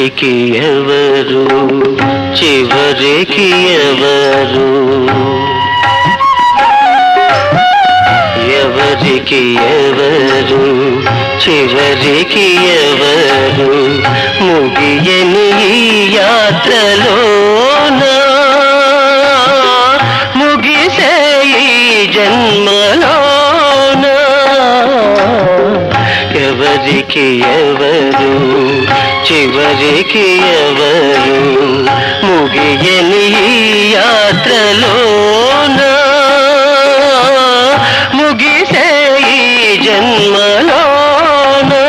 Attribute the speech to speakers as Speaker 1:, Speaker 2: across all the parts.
Speaker 1: ఎవరికి ఎవరు చివరికి ఎవరు ఎవరికి ఎవరు చివరికి ఎవరు ముగియని ఈ యాత్రలోనా ముగిసే ఈ జన్మలోనా ఎవరికి ఎవరు చివరికి ఎవరు ముగియని ఈ యాత్రలోనా ముగిసే ఈ జన్మలోనా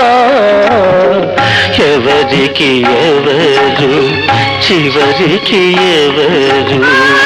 Speaker 1: ఎవరికి ఎవరు చివరికి ఎవరు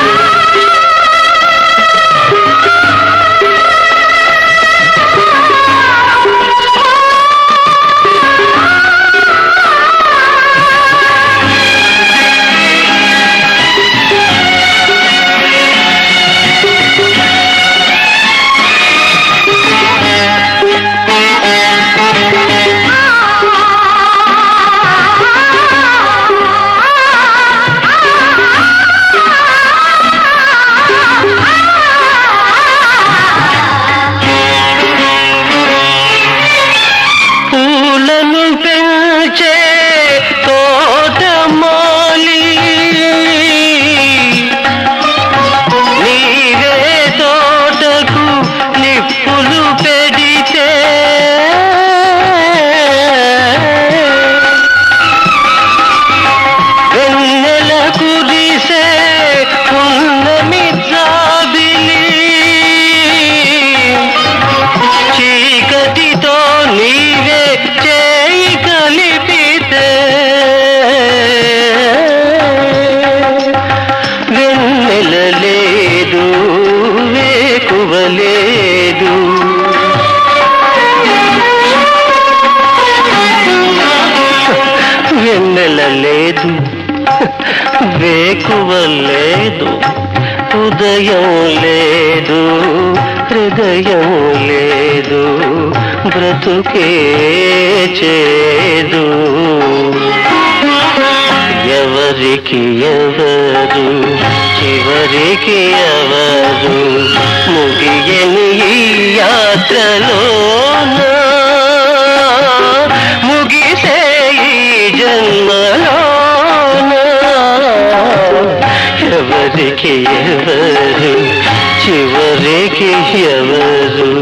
Speaker 1: పూలను పెంచే తోటమాలి నీవే తోటకు నిప్పులు పెడితే వెన్నెల కురిసే పున్నమి జాబిలి చీకటితో నీవే చేయి కలిపితే వెన్నెల లేదు వేకువ లేదు వెన్నెల లేదు వేకువ లేదు ఉదయం లేదు హృదయం లేదు బ్రతుకే చేదు ఎవరికి ఎవరు చివరికి ఎవరు ముగియని ఈ యాత్రలోనా ముగిసే ఈ జన్మలోనా ఎవరికి ఎవరు చివరికి ఎవరు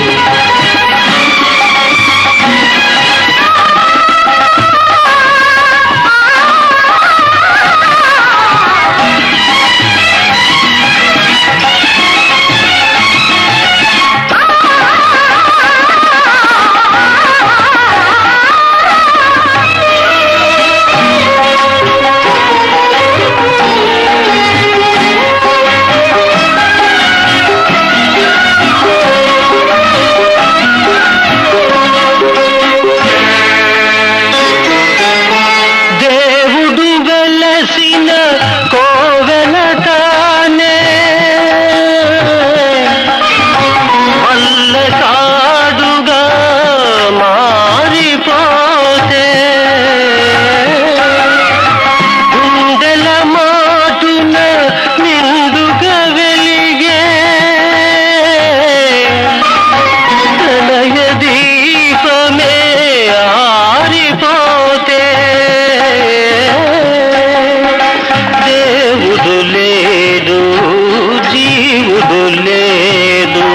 Speaker 1: దేవుడు వెలసిన కోవెల తానే వల్ల కాడుగా మారిపోతే గుండెల మాటున నిండుగా వెలిగే ప్రణయ దీపమే ఆరిపోతే దేవుడు లేడు జీవుడు లేడు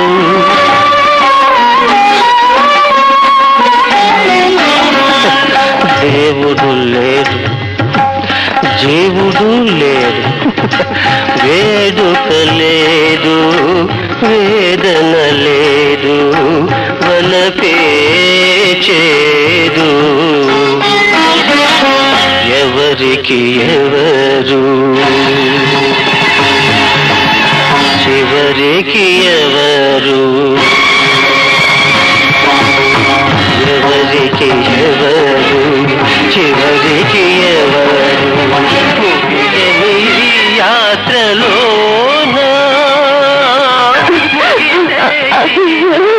Speaker 1: దేవుడు లేడు జీవుడు లేడు వేడుక లేదు వేదన లేదు వలపే చేదు ఎవరికి ఎవరు చివరికి ఎవరు ఎవరికి ఎవరు చివరికి ఎవరు ముగియని ఈ యాత్రలోనా ముగిసే ఈ